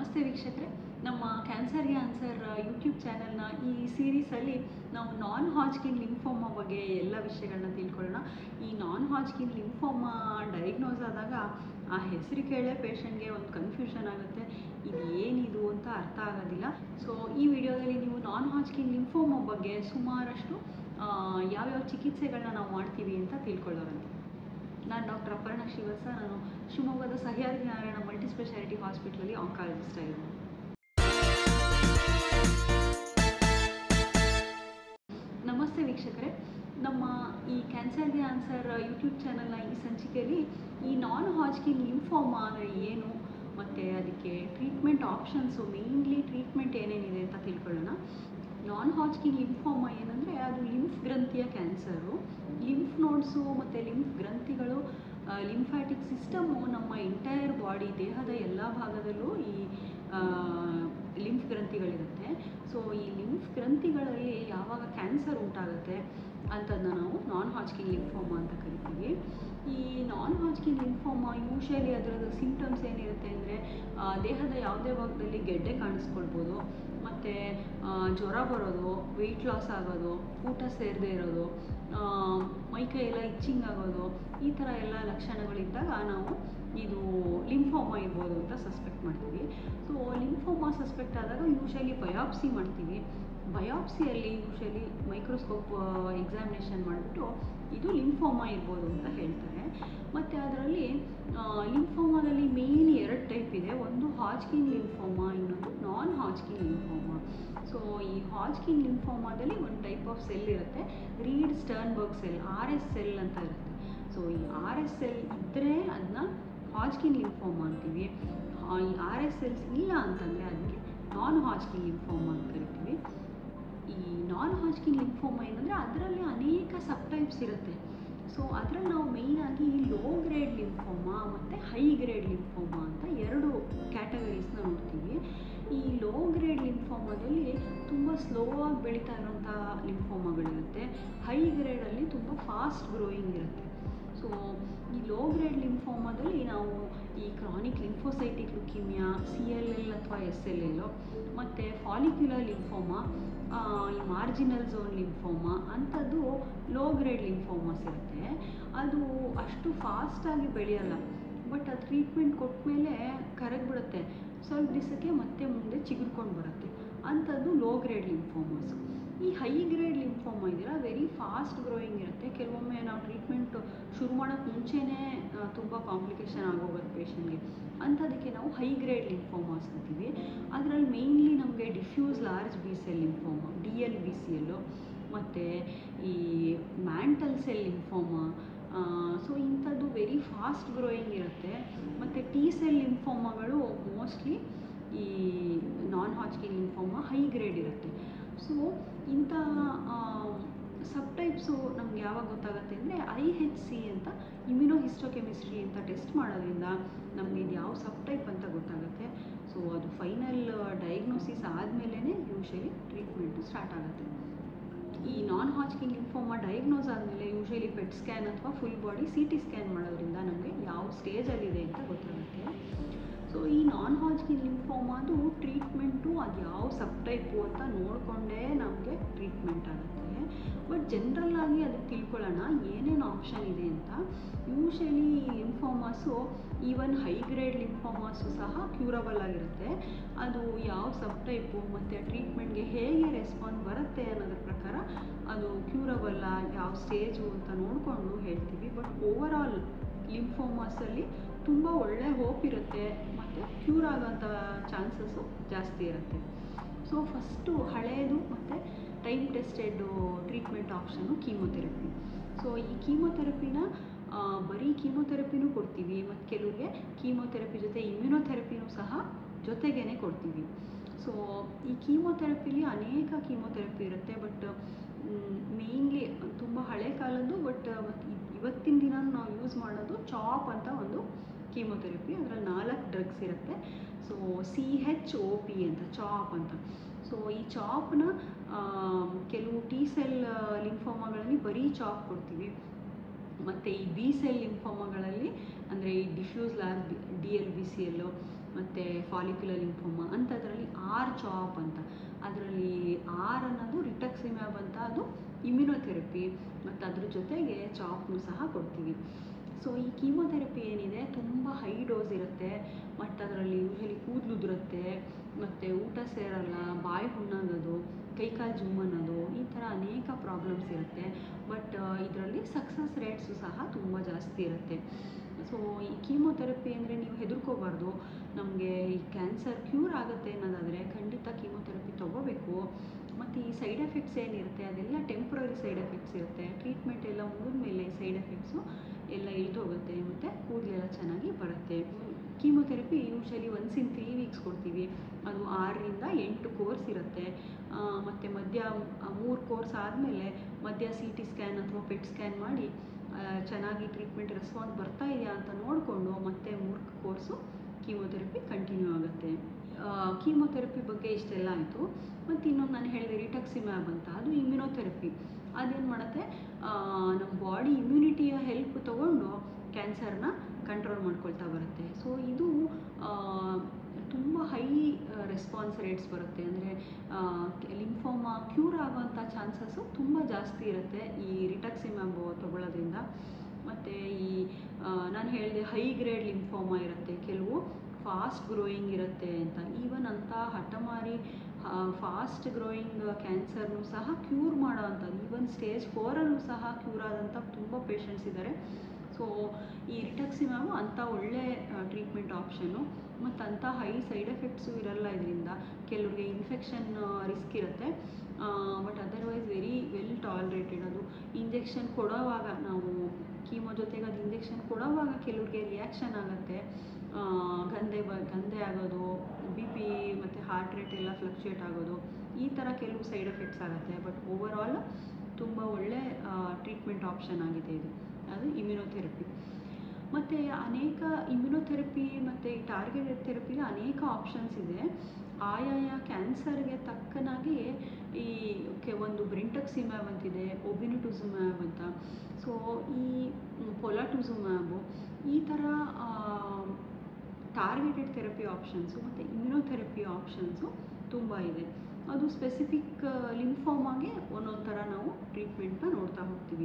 ನಮಸ್ತೆ ವೀಕ್ಷಕರೇ ನಮ್ಮ ಕ್ಯಾನ್ಸರ್ಗೆ ಆನ್ಸರ್ ಯೂಟ್ಯೂಬ್ ಚಾನಲ್ನ ಈ ಸೀರೀಸಲ್ಲಿ ನಾವು ನಾನ್ ಹಾಜ್ಕಿನ್ ಲಿಂಫೋಮಾ ಬಗ್ಗೆ ಎಲ್ಲ ವಿಷಯಗಳನ್ನ ತಿಳ್ಕೊಳ್ಳೋಣ ಈ ನಾನ್ ಹಾಜ್ಕಿನ್ ಲಿಂಫೋಮಾ ಡಯಾಗ್ನೋಸ್ ಆದಾಗ ಆ ಹೆಸರು ಕೇಳೇ ಪೇಷಂಟ್ಗೆ ಒಂದು ಕನ್ಫ್ಯೂಷನ್ ಆಗುತ್ತೆ ಇದು ಏನಿದು ಅಂತ ಅರ್ಥ ಆಗೋದಿಲ್ಲ ಸೊ ಈ ವಿಡಿಯೋದಲ್ಲಿ ನೀವು ನಾನ್ ಹಾಜ್ಕಿನ್ ಲಿಂಫೋಮಾ ಬಗ್ಗೆ ಸುಮಾರಷ್ಟು ಆ, ಯಾವ್ಯಾವ ಚಿಕಿತ್ಸೆಗಳನ್ನ ನಾವು ಮಾಡ್ತೀವಿ ಅಂತ ತಿಳ್ಕೊಳ್ಳೋರಂತೆ ನಾನು ಡಾಕ್ಟರ್ ಅಪರ್ಣ ಶಿವಸ ನಾನು ಶಿವಮೊಗ್ಗದ ಸಹ್ಯಾದ್ರಿ ನಾರಾಯಣ ಮಲ್ಟಿ ಸ್ಪೆಷಾಲಿಟಿ ಹಾಸ್ಪಿಟ್ಲಲ್ಲಿ ಆಂಕಾಲಜಿಸ್ಟ್ ಆಗಿದ್ದೀನಿ ನಮಸ್ತೆ ವೀಕ್ಷಕರೇ ನಮ್ಮ ಈ ಕ್ಯಾನ್ಸರ್ಗೆ ಆನ್ಸರ್ ಯೂಟ್ಯೂಬ್ ಚಾನಲ್ನ ಈ ಸಂಚಿಕೆಯಲ್ಲಿ ಈ ನಾನ್ ಹಾಜ್ಕಿನ್ ಲಿಂಫೋಮಾ ಅಂದರೆ ಏನು ಮತ್ತು ಅದಕ್ಕೆ ಟ್ರೀಟ್ಮೆಂಟ್ ಆಪ್ಷನ್ಸು ಮೇಯ್ನ್ಲಿ ಟ್ರೀಟ್ಮೆಂಟ್ ಏನೇನಿದೆ ಅಂತ ತಿಳ್ಕೊಳ್ಳೋಣ ನಾನ್ ಹಾಜ್ಕಿನ್ ಲಿಂಫೋಮಾ ಏನಂದರೆ ಅದು ಲಿಂಫ್ ಗ್ರಂಥಿಯ ಕ್ಯಾನ್ಸರು ಲಿಂಫ್ ನೋಡ್ಸು ಮತ್ತು ಲಿಂಫ್ ಗ್ರಂಥಿಗಳು ಲಿಂಫ್ಯಾಟಿಕ್ ಸಿಸ್ಟಮು ನಮ್ಮ ಎಂಟೈರ್ ಬಾಡಿ ದೇಹದ ಎಲ್ಲ ಭಾಗದಲ್ಲೂ ಈ ಲಿಂಫ್ ಗ್ರಂಥಿಗಳಿರುತ್ತೆ ಸೊ ಈ ಲಿಂಫ್ ಗ್ರಂಥಿಗಳಲ್ಲಿ ಯಾವಾಗ ಕ್ಯಾನ್ಸರ್ ಉಂಟಾಗುತ್ತೆ ಅಂಥದ್ದನ್ನ ನಾವು ನಾನ್ ಹಾಜ್ಕಿನ್ ಲಿಂಫೋಮಾ ಅಂತ ಕರಿತೀವಿ ಈ ನಾನ್ ಹಾಜ್ಕಿನ್ ಲಿಂಫೋಮಾ ಯೂಶಲಿ ಅದರದ್ದು ಸಿಂಪ್ಟಮ್ಸ್ ಏನಿರುತ್ತೆ ಅಂದರೆ ದೇಹದ ಯಾವುದೇ ಭಾಗದಲ್ಲಿ ಗೆಡ್ಡೆ ಕಾಣಿಸ್ಕೊಳ್ಬೋದು ಮತ್ತು ಜ್ವರ ಬರೋದು ವೆಯ್ಟ್ ಲಾಸ್ ಆಗೋದು ಊಟ ಸೇರದೇ ಇರೋದು ಆ, ಮೈಕೈ ಎಲ್ಲ ಇಚ್ಚಿಂಗ್ ಆಗೋದು ಈ ಥರ ಎಲ್ಲ ಲಕ್ಷಣಗಳಿದ್ದಾಗ ನಾವು ಇದು ಲಿಂಫೋಮಾ ಇರ್ಬೋದು ಅಂತ ಸಸ್ಪೆಕ್ಟ್ ಮಾಡ್ತೀವಿ ಸೊ ಲಿಂಫೋಮಾ ಸಸ್ಪೆಕ್ಟ್ ಆದಾಗ ಯೂಶಲಿ ಬಯಾಪ್ಸಿ ಮಾಡ್ತೀವಿ ಬಯಾಪ್ಸಿಯಲ್ಲಿ ಯೂಶಲಿ ಮೈಕ್ರೋಸ್ಕೋಪ್ ಎಕ್ಸಾಮಿನೇಷನ್ ಮಾಡಿಬಿಟ್ಟು ಇದು ಲಿಂಫೋಮಾ ಇರ್ಬೋದು ಅಂತ ಹೇಳ್ತಾರೆ ಮತ್ತು ಅದರಲ್ಲಿ ಲಿಂಫೋಮಾದಲ್ಲಿ ಮೇಯ್ನ್ ಎರಡು ಟೈಪ್ ಇದೆ ಒಂದು ಹಾಜ್ಕಿನ್ ಲಿಂಫೋಮಾ ಇನ್ನೊಂದು ನಾನ್ ಹಾಜ್ಕಿನ್ ಲಿಂಫೋಮಾ ಸೊ ಈ ಹಾಜ್ಕಿನ್ ಲಿಂಫೋಮಾದಲ್ಲಿ ಒಂದು ಟೈಪ್ ಆಫ್ ಸೆಲ್ ಇರುತ್ತೆ Reed Sternberg cell R S cell ಅಂತ ಇರುತ್ತೆ ಸೊ ಈ ಆರ್ ಎಸ್ ಸೆಲ್ ಇದ್ದರೆ ಅದನ್ನ ಹಾಜ್ಕಿನ್ ಲಿಂಫೋಮಾ ಅಂತೀವಿ ಆ, ಈ ಆರ್ ಎಸ್ ಸೆಲ್ಸ್ ಇಲ್ಲ ಅಂತಂದರೆ ಅದಕ್ಕೆ ನಾನ್ ಹಾಜ್ಕಿನ್ ಲಿಂಫೋಮಾ ಅಂತ ಕರಿತೀವಿ ಈ ನಾನ್ ಹಾಜ್ಕಿನ್ ಲಿಂಫೋಮಾ ಏನಂದರೆ ಅದರಲ್ಲಿ ಅನೇಕ ಸಬ್ ಟೈಪ್ಸ್ ಇರುತ್ತೆ ಸೊ ಅದರಲ್ಲಿ ನಾವು ಮೇಯ್ನಾಗಿ ಲೋ ಗ್ರೇಡ್ ಲಿಂಫೋಮಾ ಮತ್ತು ಹೈ ಗ್ರೇಡ್ ಲಿಂಫೋಮಾ ಅಂತ ಎರಡು ಕ್ಯಾಟಗರೀಸ್ನ ನೋಡ್ತೀವಿ ಈ ಲೋ ಗ್ರೇಡ್ ಲಿಂಫೋಮಾದಲ್ಲಿ ತುಂಬ ಸ್ಲೋ ಆಗಿ ಬೆಳೀತಾ ಇರೋಂಥ ಲಿಂಫೋಮಾಗಳಿರುತ್ತೆ ಹೈ ಗ್ರೇಡಲ್ಲಿ ತುಂಬ ಫಾಸ್ಟ್ ಗ್ರೋಯಿಂಗ್ ಇರುತ್ತೆ ಸೊ ಈ ಲೋ ಗ್ರೇಡ್ ಲಿಂಫೋಮಾದಲ್ಲಿ ನಾವು ಈ chronic lymphocytic leukaemia C L L ಅಥವಾ ಎಸ್ ಎಲ್ ಎಲ್ಲು ಮತ್ತು ಫಾಲಿಕ್ಯುಲರ್ ಲಿಂಫೋಮಾ ಈ ಮಾರ್ಜಿನಲ್ ಝೋನ್ ಲಿಂಫೋಮಾ ಅಂಥದ್ದು ಲೋ ಗ್ರೇಡ್ ಲಿಂಫೋಮಾಸ್ ಇರುತ್ತೆ ಅದು ಅಷ್ಟು ಫಾಸ್ಟಾಗಿ ಬೆಳೆಯಲ್ಲ ಬಟ್ ಆ ಟ್ರೀಟ್ಮೆಂಟ್ ಕೊಟ್ಟಮೇಲೆ ಕರಗಿಬಿಡುತ್ತೆ ಸ್ವಲ್ಪ ದಿವಸಕ್ಕೆ ಮತ್ತೆ ಮುಂದೆ ಚಿಗುರ್ಕೊಂಡು ಬರುತ್ತೆ ಅಂಥದ್ದು ಲೋ ಗ್ರೇಡ್ ಲಿಂಫೋಮಾಸ್ ಈ ಹೈ ಗ್ರೇಡ್ ಲಿಂಫೋಮಾ ಇದೆಯಲ್ಲ ವೆರಿ ಫಾಸ್ಟ್ ಗ್ರೋಯಿಂಗ್ ಇರುತ್ತೆ ಕೆಲವೊಮ್ಮೆ ನಾವು ಟ್ರೀಟ್ಮೆಂಟ್ ಶುರು ಮಾಡೋಕ್ಕೆ ಮುಂಚೆನೇ ತುಂಬ ಕಾಂಪ್ಲಿಕೇಶನ್ ಆಗೋಗುತ್ತೆ ಪೇಷಂಟ್ಗೆ ಅಂಥದಕ್ಕೆ ನಾವು ಹೈ ಗ್ರೇಡ್ ಲಿಂಫೋಮಾಸ್ ಅಂತೀವಿ ಅದರಲ್ಲಿ ಮೇಯ್ನ್ಲಿ ನಮಗೆ diffuse large B cell lymphoma D L B C L ಮತ್ತು ಈ ಮ್ಯಾಂಟಲ್ ಸೆಲ್ ಲಿಂಫೋಮಾ ಸೊ ಇಂಥದ್ದು ವೆರಿ ಫಾಸ್ಟ್ ಗ್ರೋಯಿಂಗ್ ಇರುತ್ತೆ ಮತ್ತು ಟಿ ಸೆಲ್ ಲಿಂಫೋಮಾಗಳು ಮೋಸ್ಟ್ಲಿ ಈ non Hodgkin lymphoma high grade ಇರುತ್ತೆ ಸೊ ಇಂಥ ಸಬ್ ಟೈಪ್ಸು ನಮ್ಗೆ ಯಾವಾಗ ಗೊತ್ತಾಗುತ್ತೆ ಅಂದರೆ ಐ ಹೆಚ್ ಸಿ ಅಂತ ಇಮ್ಯುನೋ ಹಿಸ್ಟೋಕೆಮಿಸ್ಟ್ರಿ ಅಂತ ಟೆಸ್ಟ್ ಮಾಡೋದ್ರಿಂದ ನಮಗೆ ಇದು ಯಾವ ಸಬ್ ಟೈಪ್ ಅಂತ ಗೊತ್ತಾಗುತ್ತೆ ಸೊ ಅದು ಫೈನಲ್ ಡಯಾಗ್ನೋಸಿಸ್ ಆದಮೇಲೆ ಯೂಶಲಿ ಟ್ರೀಟ್ಮೆಂಟು ಸ್ಟಾರ್ಟ್ ಆಗುತ್ತೆ ಈ ನಾನ್ ಹಾಜ್ಕಿನ್ ಲಿಂಫೋಮಾ ಡಯಾಗ್ನೋಸ್ ಆದಮೇಲೆ ಯೂಶಲಿ ಪೆಟ್ ಸ್ಕ್ಯಾನ್ ಅಥವಾ full body C T scan ಮಾಡೋದ್ರಿಂದ ನಮಗೆ ಯಾವ ಸ್ಟೇಜಲ್ಲಿದೆ ಅಂತ ಗೊತ್ತಾಗುತ್ತೆ ಸೊ ಈ ನಾನ್ ಹಾಜ್ಕಿನ್ ಲಿಂಫೋಮಾದು ಟ್ರೀಟ್ಮೆಂಟು ಅದು ಯಾವ ಸಬ್ ಟೈಪು ಅಂತ ನೋಡಿಕೊಂಡೇ ನಮಗೆ ಟ್ರೀಟ್ಮೆಂಟ್ ಆಗುತ್ತೆ ಬಟ್ ಜನರಲ್ ಆಗಿ ಅದಕ್ಕೆ ತಿಳ್ಕೊಳ್ಳೋಣ ಏನೇನು ಆಪ್ಷನ್ ಇದೆ ಅಂತ ಯೂಶಲಿ ಈ lymphomas even high grade lymphomas ಸಹ ಕ್ಯೂರಬಲ್ ಆಗಿರುತ್ತೆ ಅದು ಯಾವ ಸಬ್ ಟೈಪು ಮತ್ತು ಟ್ರೀಟ್ಮೆಂಟ್ಗೆ ಹೇಗೆ ರೆಸ್ಪಾನ್ಸ್ ಬರುತ್ತೆ ಅನ್ನೋದ್ರ ಪ್ರಕಾರ ಅದು ಕ್ಯೂರಬಲ್ಲ ಯಾವ ಸ್ಟೇಜು ಅಂತ ನೋಡಿಕೊಂಡು ಹೇಳ್ತೀವಿ ಬಟ್ ಓವರ್ ಆಲ್ ಲಿಂಫೋಮಾಸಲ್ಲಿ ತುಂಬ ಒಳ್ಳೆ ಹೋಪ್ ಇರುತ್ತೆ ಮತ್ತು ಕ್ಯೂರ್ ಆಗೋಂಥ ಚಾನ್ಸಸ್ಸು ಜಾಸ್ತಿ ಇರುತ್ತೆ ಸೊ ಫಸ್ಟು ಹಳೆಯದು ಮತ್ತು time tested treatment option chemotherapy so ಈ ಕೀಮೊಥೆರಪಿನ ಆ, ಬರೀ ಕೀಮೊಥೆರಪಿನೂ ಕೊಡ್ತೀವಿ ಮತ್ತು ಕೆಲವ್ರಿಗೆ ಕೀಮೊಥೆರಪಿ ಜೊತೆ ಇಮ್ಯುನೊಥೆರಪಿನೂ ಸಹ ಜೊತೆಗೇ ಕೊಡ್ತೀವಿ ಸೊ ಈ ಕೀಮೊಥೆರಪಿಲಿ ಅನೇಕ ಕೀಮೊಥೆರಪಿ ಇರುತ್ತೆ ಬಟ್ ಮೇಯ್ನ್ಲಿ ತುಂಬ ಹಳೆ ಕಾಲದ್ದು ಬಟ್ ಇವತ್ತಿನ ದಿನ ನಾವು ಯೂಸ್ ಮಾಡೋದು ಚಾಪ್ ಅಂತ ಒಂದು ಕೀಮೊಥೆರಪಿ ಅದರಲ್ಲಿ ನಾಲ್ಕು ಡ್ರಗ್ಸ್ ಇರುತ್ತೆ so C H O P ಅಂತ ಚಾಪ್ ಅಂತ ಸೊ ಈ ಚಾಪ್ನ ಕೆಲವು ಟಿ ಸೆಲ್ ಲಿಂಫೋಮಾಗಳಲ್ಲಿ ಬರೀ ಚಾಪ್ ಕೊಡ್ತೀವಿ ಮತ್ತು ಈ ಬಿ ಸೆಲ್ ಲಿಂಫೋಮಾಗಳಲ್ಲಿ ಅಂದರೆ ಈ diffuse large D L B C L ಮತ್ತು ಫಾಲಿಕ್ಯುಲರ್ ಲಿಂಫೋಮಾ ಅಂಥದ್ರಲ್ಲಿ ಆರ್ ಚಾಪ್ ಅಂತ ಅದರಲ್ಲಿ ಆರ್ ಅನ್ನೋದು ರಿಟಕ್ಸಿಮ್ಯಾಬ್ ಅಂತ ಅದು ಇಮ್ಯುನೊಥೆರಪಿ ಮತ್ತು ಅದ್ರ ಜೊತೆಗೆ ಚಾಪ್ನು ಸಹ ಕೊಡ್ತೀವಿ ಸೊ ಈ ಕೀಮೊಥೆರಪಿ ಏನಿದೆ ತುಂಬ ಹೈ ಡೋಸ್ ಇರುತ್ತೆ ಮತ್ತು ಅದರಲ್ಲಿ ಯೂಶಲಿ ಕೂದಲು ಉದುರುತ್ತೆ ಮತ್ತು ಊಟ ಸೇರಲ್ಲ ಬಾಯಿ ಹುಣ್ಣಾಗೋದು ಕೈಕಾಲು ಜುಮ್ ಅನ್ನೋದು ಈ ಥರ ಅನೇಕ ಪ್ರಾಬ್ಲಮ್ಸ್ ಇರುತ್ತೆ ಬಟ್ ಇದರಲ್ಲಿ ಸಕ್ಸಸ್ ರೇಟ್ಸು ಸಹ ತುಂಬ ಜಾಸ್ತಿ ಇರುತ್ತೆ ಸೊ ಈ ಕೀಮೊಥೆರಪಿ ಅಂದರೆ ನೀವು ಹೆದರ್ಕೋಬಾರ್ದು ನಮಗೆ ಈ ಕ್ಯಾನ್ಸರ್ ಕ್ಯೂರ್ ಆಗುತ್ತೆ ಅನ್ನೋದಾದರೆ ಖಂಡಿತ ಕೀಮೊಥೆರಪಿ ತೊಗೋಬೇಕು ಮತ್ತು ಈ ಸೈಡ್ ಎಫೆಕ್ಟ್ಸ್ ಏನಿರುತ್ತೆ ಅದೆಲ್ಲ ಟೆಂಪ್ರರಿ ಸೈಡ್ ಎಫೆಕ್ಟ್ಸ್ ಇರುತ್ತೆ ಟ್ರೀಟ್ಮೆಂಟ್ ಎಲ್ಲ ಮುಗಿದ ಮೇಲೆ ಸೈಡ್ ಎಫೆಕ್ಟ್ಸು ಎಲ್ಲ ಇಳಿದೋಗುತ್ತೆ ಮತ್ತು ಕೂದಲೆಲ್ಲ ಚೆನ್ನಾಗಿ ಬರುತ್ತೆ chemotherapy usually once in three weeks ಕೊಡ್ತೀವಿ ಅದು ಆರರಿಂದ ಎಂಟು ಕೋರ್ಸ್ ಇರುತ್ತೆ ಮತ್ತು ಮಧ್ಯ ಮೂರು ಕೋರ್ಸ್ ಆದಮೇಲೆ ಮಧ್ಯ ಸಿ ಟಿ ಸ್ಕ್ಯಾನ್ ಅಥವಾ ಪೆಟ್ ಸ್ಕ್ಯಾನ್ ಮಾಡಿ ಆ, ಚೆನ್ನಾಗಿ ಟ್ರೀಟ್ಮೆಂಟ್ ರೆಸ್ಪಾನ್ಸ್ ಬರ್ತಾ ಇದೆಯಾ ಅಂತ ನೋಡಿಕೊಂಡು ಮತ್ತೆ ಮೂರು ಕೋರ್ಸು ಕೀಮೊಥೆರಪಿ ಕಂಟಿನ್ಯೂ ಆಗುತ್ತೆ ಕೀಮೊಥೆರಪಿ ಬಗ್ಗೆ ಇಷ್ಟೆಲ್ಲ ಆಯಿತು ಮತ್ತು ಇನ್ನೊಂದು ನಾನು ಹೇಳಿದೆ ರಿಟಕ್ಸಿಮ್ಯಾಬ್ ಅಂತ ಅದು ಇಮ್ಯುನೊಥೆರಪಿ ಅದೇನು ಮಾಡುತ್ತೆ ಆ, ನಮ್ಮ ಬಾಡಿ ಇಮ್ಯುನಿಟಿಯ ಹೆಲ್ಪ್ ತೊಗೊಂಡು ಕ್ಯಾನ್ಸರ್ನ ಕಂಟ್ರೋಲ್ ಮಾಡ್ಕೊಳ್ತಾ ಬರುತ್ತೆ ಸೊ ಇದು ತುಂಬ ಹೈ ರೆಸ್ಪಾನ್ಸ್ ರೇಟ್ಸ್ ಬರುತ್ತೆ ಅಂದರೆ ಲಿಂಫೋಮಾ ಕ್ಯೂರ್ ಆಗೋವಂಥ ಚಾನ್ಸಸ್ಸು ತುಂಬ ಜಾಸ್ತಿ ಇರುತ್ತೆ ಈ ರಿಟಕ್ಸಿಮ್ಯಾಬ್ ತೊಗೊಳ್ಳೋದ್ರಿಂದ ಮತ್ತು ಈ ನಾನು ಹೇಳಿದೆ ಹೈ ಗ್ರೇಡ್ ಲಿಂಫೋಮಾ ಇರುತ್ತೆ ಕೆಲವು ಫಾಸ್ಟ್ ಗ್ರೋಯಿಂಗ್ ಇರುತ್ತೆ ಅಂತ ಈವನ್ ಅಂಥ ಹಠಮಾರಿ ಫಾಸ್ಟ್ ಗ್ರೋಯಿಂಗ್ ಕ್ಯಾನ್ಸರ್ನು ಸಹ ಕ್ಯೂರ್ ಮಾಡೋ ಅಂಥದ್ದು ಈವನ್ ಸ್ಟೇಜ್ ಫೋರಲ್ಲೂ ಸಹ ಕ್ಯೂರ್ ಆದಂಥ ತುಂಬ ಪೇಷಂಟ್ಸ್ ಇದ್ದಾರೆ ಸೊ ಈ ರಿಟಕ್ಸಿಮ್ಯಾಬು ಅಂಥ ಒಳ್ಳೆ ಟ್ರೀಟ್ಮೆಂಟ್ ಆಪ್ಷನ್ನು ಮತ್ತು ಅಂಥ ಹೈ ಸೈಡ್ ಎಫೆಕ್ಟ್ಸು ಇರಲ್ಲ ಇದರಿಂದ ಕೆಲವ್ರಿಗೆ ಇನ್ಫೆಕ್ಷನ್ ರಿಸ್ಕ್ ಇರುತ್ತೆ but otherwise very well tolerated ಅದು ಇಂಜೆಕ್ಷನ್ ಕೊಡೋವಾಗ ನಾವು ಕೀಮೋ ಜೊತೆಗೆ ಅದು ಇಂಜೆಕ್ಷನ್ ಕೊಡೋವಾಗ ಕೆಲವ್ರಿಗೆ ರಿಯಾಕ್ಷನ್ ಆಗುತ್ತೆ ಆ, ಗಂದೆ ಬ ಗಂದೆ ಆಗೋದು ಬಿ ಪಿ ಮತ್ತು ಹಾರ್ಟ್ ರೇಟ್ ಎಲ್ಲ ಫ್ಲಕ್ಚುಯೇಟ್ ಆಗೋದು ಈ ಥರ ಕೆಲವು ಸೈಡ್ ಎಫೆಕ್ಟ್ಸ್ ಆಗುತ್ತೆ ಬಟ್ ಓವರ್ ಆಲ್ ತುಂಬ ಒಳ್ಳೆ ಟ್ರೀಟ್ಮೆಂಟ್ ಆಪ್ಷನ್ ಆಗಿದೆ ಇದು ಅದು ಇಮ್ಯುನೊಥೆರಪಿ ಮತ್ತು ಅನೇಕ ಇಮ್ಯುನೊಥೆರಪಿ ಮತ್ತು ಈ ಟಾರ್ಗೆಟೆಡ್ ಥೆರಪಿಗೆ ಅನೇಕ ಆಪ್ಷನ್ಸ್ ಇದೆ ಆಯಾಯ ಕ್ಯಾನ್ಸರ್ಗೆ ತಕ್ಕನಾಗಿ ಈ ಕೆ ಒಂದು ಬ್ರಿಂಟಕ್ಸಿಮ್ಯಾಬ್ ಅಂತಿದೆ ಒಬಿನಿಟುಸುಮ್ಯಾಬ್ ಅಂತ ಸೊ ಈ ಪೊಲಾಟುಸುಮ್ಯಾಬು ಈ ಥರ ಟಾರ್ಗೆಟೆಡ್ ಥೆರಪಿ ಆಪ್ಷನ್ಸು ಮತ್ತು ಇಮ್ಯುನೊಥೆರಪಿ ಆಪ್ಷನ್ಸು ತುಂಬ ಇದೆ ಅದು ಸ್ಪೆಸಿಫಿಕ್ ಲಿಂಫೋಮಾಗೆ ಒಂದೊಂದು ಥರ ನಾವು ಟ್ರೀಟ್ಮೆಂಟ್ನ ನೋಡ್ತಾ ಹೋಗ್ತೀವಿ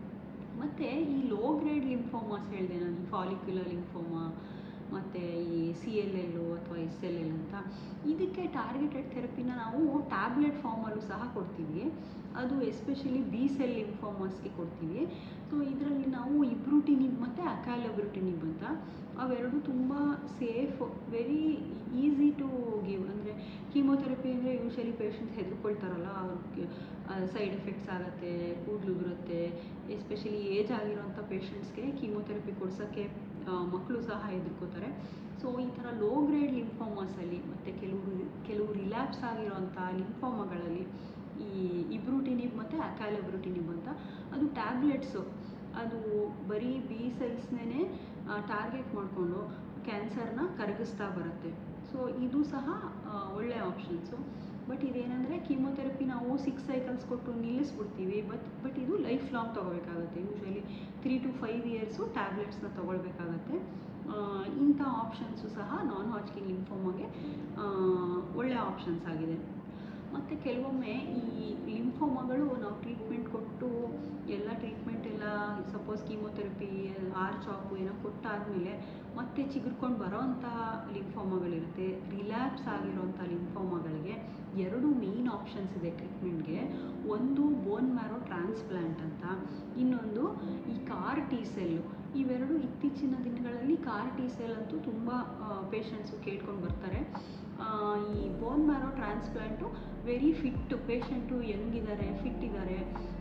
ಮತ್ತು ಈ ಲೋ ಗ್ರೇಡ್ ಲಿಂಫೋಮಾಸ್ ಹೇಳಿದೆ ನಾನು ಫಾಲಿಕ್ಯುಲರ್ ಲಿಂಫೋಮಾ ಮತ್ತು ಈ ಸಿ ಎಲ್ ಎಲ್ಲು ಅಥವಾ ಎಸ್ ಎಲ್ ಎಲ್ ಅಂತ ಇದಕ್ಕೆ ಟಾರ್ಗೆಟೆಡ್ ಥೆರಪಿನ ನಾವು ಟ್ಯಾಬ್ಲೆಟ್ ಫಾರ್ಮಲ್ಲೂ ಸಹ ಕೊಡ್ತೀವಿ ಅದು ಎಸ್ಪೆಷಲಿ ಬಿ ಸೆಲ್ ಲಿಂಫೋಮಾಸ್ಗೆ ಕೊಡ್ತೀವಿ ಸೊ ಇದರಲ್ಲಿ ನಾವು ಇಬ್ರೂಟಿನಿಬ್ ಮತ್ತು ಅಕ್ಯಾಲಬ್ರೂಟಿನಿಬ್ ಅಂತ ಅವೆರಡು ತುಂಬ safe very easy to give ಅಂದರೆ ಕೀಮೊಥೆರಪಿ ಅಂದರೆ ಯೂಶಲಿ ಪೇಷಂಟ್ಸ್ ಹೆದರ್ಕೊಳ್ತಾರಲ್ಲ ಅವ್ರಿಗೆ ಸೈಡ್ ಎಫೆಕ್ಟ್ಸ್ ಆಗುತ್ತೆ ಕೂದಲು ಉದುರುತ್ತೆ ಎಸ್ಪೆಷಲಿ ಏಜ್ ಆಗಿರೋಂಥ ಪೇಷಂಟ್ಸ್ಗೆ ಕೀಮೊಥೆರಪಿ ಕೊಡ್ಸೋಕ್ಕೆ ಮಕ್ಕಳು ಸಹ ಹೆದರ್ಕೋತಾರೆ ಸೊ ಈ ಥರ ಲೋ ಗ್ರೇಡ್ ಲಿಂಫೋಮಾಸಲ್ಲಿ ಮತ್ತು ಕೆಲವು ಕೆಲವು ರಿಲ್ಯಾಪ್ಸ್ ಆಗಿರೋಂಥ ಲಿಂಫೋಮಾಗಳಲ್ಲಿ ಈ ಇಬ್ರೂಟಿನಿಬ್ ಮತ್ತು ಅಕ್ಯಾಲಬ್ರೂಟಿನಿಬ್ ಅಂತ ಅದು ಟ್ಯಾಬ್ಲೆಟ್ಸು ಅದು ಬರೀ ಬಿ ಸೆಲ್ಸ್ನೇ ಟಾರ್ಗೆಟ್ ಮಾಡಿಕೊಂಡು ಕ್ಯಾನ್ಸರ್ನ ಕರಗಿಸ್ತಾ ಬರುತ್ತೆ ಸೊ ಇದು ಸಹ ಆ, ಒಳ್ಳೆ ಆಪ್ಷನ್ಸು ಬಟ್ ಇದೇನೆಂದರೆ ಕೀಮೊಥೆರಪಿ ನಾವು ಸಿಕ್ಸ್ ಸೈಕಲ್ಸ್ ಕೊಟ್ಟು ನಿಲ್ಲಿಸ್ಬಿಡ್ತೀವಿ ಬಟ್ ಬಟ್ ಇದು ಲೈಫ್ ಲಾಂಗ್ ತೊಗೋಬೇಕಾಗತ್ತೆ usually three to five years ಟ್ಯಾಬ್ಲೆಟ್ಸ್ನ ತೊಗೊಳ್ಬೇಕಾಗತ್ತೆ ಆ, ಇಂಥ ಆಪ್ಷನ್ಸು ಸಹ ನಾನ್ ಹಾಜ್ಕಿನ್ ಲಿಂಫೋಮಾಗೆ ಆ, ಒಳ್ಳೆ ಆಪ್ಷನ್ಸ್ ಆಗಿದೆ ಮತ್ತು ಕೆಲವೊಮ್ಮೆ ಈ ಲಿಂಫೋಮಾಗಳು ನಾವು ಟ್ರೀಟ್ಮೆಂಟ್ ಕೊಟ್ಟು ಎಲ್ಲ ಟ್ರೀಟ್ಮೆಂಟ್ ಎಲ್ಲ ಸಪೋಸ್ ಕೀಮೊಥೆರಪಿ ಆರ್ ಚಾಪು ಏನೋ ಕೊಟ್ಟಾದಮೇಲೆ ಮತ್ತೆ ಚಿಗುರ್ಕೊಂಡು ಬರೋವಂಥ ಲಿಂಫೋಮಾಗಳಿರುತ್ತೆ ರಿಲ್ಯಾಪ್ಸ್ ಆಗಿರೋಂಥ ಲಿಂಫೋಮಾಗಳಿಗೆ ಎರಡು ಮೇಯ್ನ್ ಆಪ್ಷನ್ಸ್ ಇದೆ ಟ್ರೀಟ್ಮೆಂಟ್ಗೆ ಒಂದು ಬೋನ್ ಮ್ಯಾರೋ ಟ್ರಾನ್ಸ್ಪ್ಲಾಂಟ್ ಅಂತ ಇನ್ನೊಂದು ಈ ಕಾರ್ ಟಿ ಸೆಲ್ಲು ಇವೆರಡು ಇತ್ತೀಚಿನ ದಿನಗಳಲ್ಲಿ ಕಾರ್ ಟಿ ಸೆಲ್ ಅಂತೂ ತುಂಬ ಪೇಷಂಟ್ಸು ಕೇಳ್ಕೊಂಡು ಬರ್ತಾರೆ ಆ, ಈ bone marrow transplant very fit patient ಯಂಗಿದ್ದಾರೆ ಫಿಟ್ ಇದ್ದಾರೆ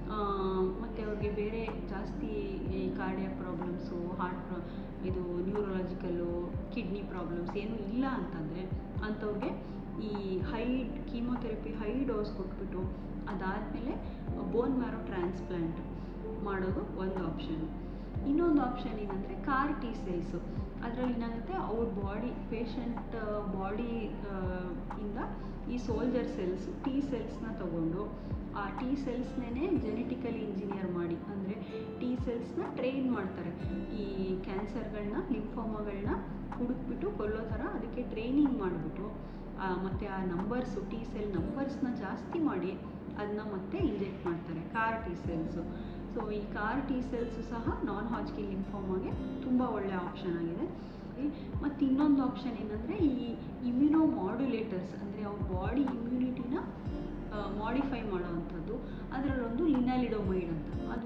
ಮತ್ತು ಅವ್ರಿಗೆ ಬೇರೆ ಜಾಸ್ತಿ ಈ ಕಾರ್ಡಿಯಾಕ್ ಪ್ರಾಬ್ಲಮ್ಸು ಹಾರ್ಟ್ ಪ್ರಾ ಇದು ನ್ಯೂರಲಾಜಿಕಲ್ಲು ಕಿಡ್ನಿ ಪ್ರಾಬ್ಲಮ್ಸ್ ಏನೂ ಇಲ್ಲ ಅಂತಂದರೆ ಅಂಥವ್ರಿಗೆ ಈ ಹೈ ಕೀಮೊಥೆರಪಿ ಹೈ ಡೋಸ್ ಕೊಟ್ಬಿಟ್ಟು ಅದಾದಮೇಲೆ ಬೋನ್ ಮ್ಯಾರೋ ಟ್ರಾನ್ಸ್ಪ್ಲಾಂಟ್ ಮಾಡೋದು ಒಂದು ಆಪ್ಷನ್ ಇನ್ನೊಂದು ಆಪ್ಷನ್ ಏನಂದರೆ ಕಾರ್ ಟಿ ಸೆಲ್ಸು ಅದರಲ್ಲಿ ಏನಾಗುತ್ತೆ ಅವ್ರ ಬಾಡಿ ಪೇಷಂಟ್ ಬಾಡಿ ಇಂದ ಈ ಸೋಲ್ಜರ್ ಸೆಲ್ಸ್ ಟಿ ಸೆಲ್ಸ್ನ ತಗೊಂಡು ಆ ಟಿ ಸೆಲ್ಸ್ನೇ ಜೆನೆಟಿಕಲಿ ಇಂಜಿನಿಯರ್ ಮಾಡಿ ಅಂದರೆ ಟಿ ಸೆಲ್ಸ್ನ ಟ್ರೈನ್ ಮಾಡ್ತಾರೆ ಈ ಕ್ಯಾನ್ಸರ್ಗಳನ್ನ ಲಿಂಫೋಮಗಳನ್ನ ಹುಡುಕ್ಬಿಟ್ಟು ಕೊಲ್ಲೋ ಥರ ಅದಕ್ಕೆ ಟ್ರೈನಿಂಗ್ ಮಾಡಿಬಿಟ್ಟು ಮತ್ತು ಆ ನಂಬರ್ಸು ಟಿ ಸೆಲ್ ನಂಬರ್ಸ್ನ ಜಾಸ್ತಿ ಮಾಡಿ ಅದನ್ನ ಮತ್ತೆ ಇಂಜೆಕ್ಟ್ ಮಾಡ್ತಾರೆ ಕಾರ್ ಟಿ ಸೆಲ್ಸು ಸೊ ಈ ಕಾರ್ ಟಿ ಸೆಲ್ಸು ಸಹ ನಾನ್ ಹಾಜ್ಕಿನ್ ಲಿಂಫೋಮಾಗೆ ತುಂಬ ಒಳ್ಳೆಯ ಆಪ್ಷನ್ ಆಗಿದೆ ಮತ್ತು ಇನ್ನೊಂದು ಆಪ್ಷನ್ ಏನಂದರೆ ಈ ಇಮ್ಯುನೋ ಮಾಡ್ಯುಲೇಟರ್ಸ್ ಅಂದರೆ ಅವ್ರ ಬಾಡಿ ಇಮ್ಯುನಿಟಿನ ಮಾಡಿಫೈ ಮಾಡೋವಂಥದ್ದು ಅದರಲ್ಲೊಂದು ಲಿನಾಲಿಡೋಮೈಡ್ ಅಂತ ಅದು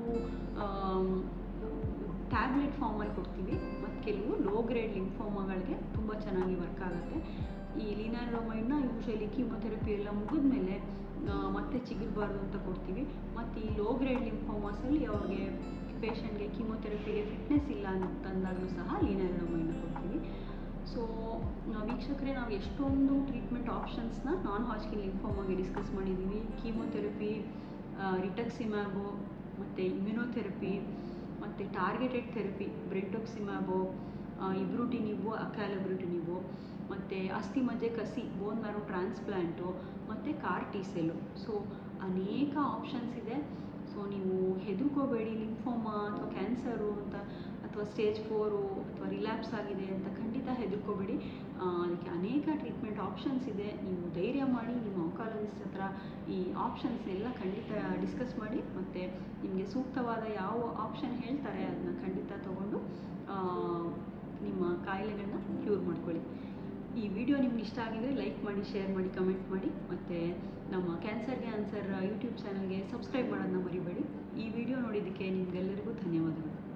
ಟ್ಯಾಬ್ಲೆಟ್ ಫಾರ್ಮಲ್ಲಿ ಕೊಡ್ತೀವಿ ಮತ್ತು ಕೆಲವು ಲೋ ಗ್ರೇಡ್ ಲಿಂಫೋಮಾಗಳಿಗೆ ತುಂಬ ಚೆನ್ನಾಗಿ ವರ್ಕ್ ಆಗುತ್ತೆ ಈ ಲಿನಾಲಿಡೋಮೈಡ್ನ ಯೂಶಲಿ ಕೀಮೊಥೆರಪಿ ಎಲ್ಲ ಮುಗಿದ್ಮೇಲೆ ಮತ್ತೆ ಚಿಗುರಬಾರ್ದು ಅಂತ ಕೊಡ್ತೀವಿ ಮತ್ತು ಈ ಲೋ ಗ್ರೇಡ್ ಲಿಂಫೋಮಾಸಲ್ಲಿ ಅವ್ರಿಗೆ ಪೇಷಂಟ್ಗೆ ಕೀಮೊಥೆರಪಿಗೆ ಫಿಟ್ನೆಸ್ ಇಲ್ಲ ಅಂತಂದಾಗಲೂ ಸಹ ಲಿನಾಲಿಡೋಮೈಡ್ನ ಕೊಡ್ತೀವಿ ಸೊ ವೀಕ್ಷಕರೇ ನಾವು ಎಷ್ಟೊಂದು ಟ್ರೀಟ್ಮೆಂಟ್ ಆಪ್ಷನ್ಸ್ನ ನಾನ್ ಹಾಜ್ಕಿನ್ ಲಿಂಫೋಮಾಗೆ ಡಿಸ್ಕಸ್ ಮಾಡಿದ್ದೀವಿ ಕೀಮೊಥೆರಪಿ ರಿಟಕ್ಸಿಮ್ಯಾಬು ಮತ್ತು ಇಮ್ಯುನೋಥೆರಪಿ ಮತ್ತು ಟಾರ್ಗೆಟೆಡ್ ಥೆರಪಿ ಬ್ರೆಂಟೊಕ್ಸಿಮ್ಯಾಬು ಇಬ್ರೂಟಿನಿಬು ಅಕ್ಯಾಲಬ್ರೂಟಿನಿಬು ಮತ್ತು ಅಸ್ಥಿ ಮಜ್ಜೆ ಕಸಿ ಬೋನ್ ಮ್ಯಾರೋ ಟ್ರಾನ್ಸ್ಪ್ಲ್ಯಾಂಟು ಮತ್ತು ಕಾರ್ ಟಿ ಸೆಲ್ಲು ಸೊ ಅನೇಕ ಆಪ್ಷನ್ಸ್ ಇದೆ ಸೊ ನೀವು ಹೆದರ್ಕೋಬೇಡಿ ಲಿಂಫೋಮಾ ಅಥವಾ ಕ್ಯಾನ್ಸರು ಅಂತ ಅಥವಾ ಸ್ಟೇಜ್ ಫೋರು ಅಥವಾ ರಿಲ್ಯಾಪ್ಸ್ ಆಗಿದೆ ಅಂತ ಖಂಡಿತ ಹೆದರ್ಕೋಬೇಡಿ ಅದಕ್ಕೆ ಅನೇಕ ಟ್ರೀಟ್ಮೆಂಟ್ ಆಪ್ಷನ್ಸ್ ಇದೆ ನೀವು ಧೈರ್ಯ ಮಾಡಿ ನಿಮ್ಮ ಆಂಕಾಲಜಿಸ್ಟ್ ಹತ್ರ ಈ ಆಪ್ಷನ್ಸ್ ಎಲ್ಲ ಖಂಡಿತ ಡಿಸ್ಕಸ್ ಮಾಡಿ ಮತ್ತು ನಿಮಗೆ ಸೂಕ್ತವಾದ ಯಾವ ಆಪ್ಷನ್ ಹೇಳ್ತಾರೆ ಅದನ್ನ ಖಂಡಿತ ತಗೊಂಡು ನಿಮ್ಮ ಕಾಯಿಲೆಗಳನ್ನ ಕ್ಯೂರ್ ಮಾಡ್ಕೊಳ್ಳಿ ಈ ವಿಡಿಯೋ ನಿಮ್ಗೆ ಇಷ್ಟ ಆಗಿದರೆ ಲೈಕ್ ಮಾಡಿ ಶೇರ್ ಮಾಡಿ ಕಮೆಂಟ್ ಮಾಡಿ ಮತ್ತು ನಮ್ಮ ಕ್ಯಾನ್ಸರ್ಗೆ ಆನ್ಸರ್ ಯೂಟ್ಯೂಬ್ ಚಾನಲ್ಗೆ ಸಬ್ಸ್ಕ್ರೈಬ್ ಮಾಡೋದನ್ನ ಮರಿಬೇಡಿ ಈ ವಿಡಿಯೋ ನೋಡಿದ್ದಕ್ಕೆ ನಿಮಗೆಲ್ಲರಿಗೂ ಧನ್ಯವಾದಗಳು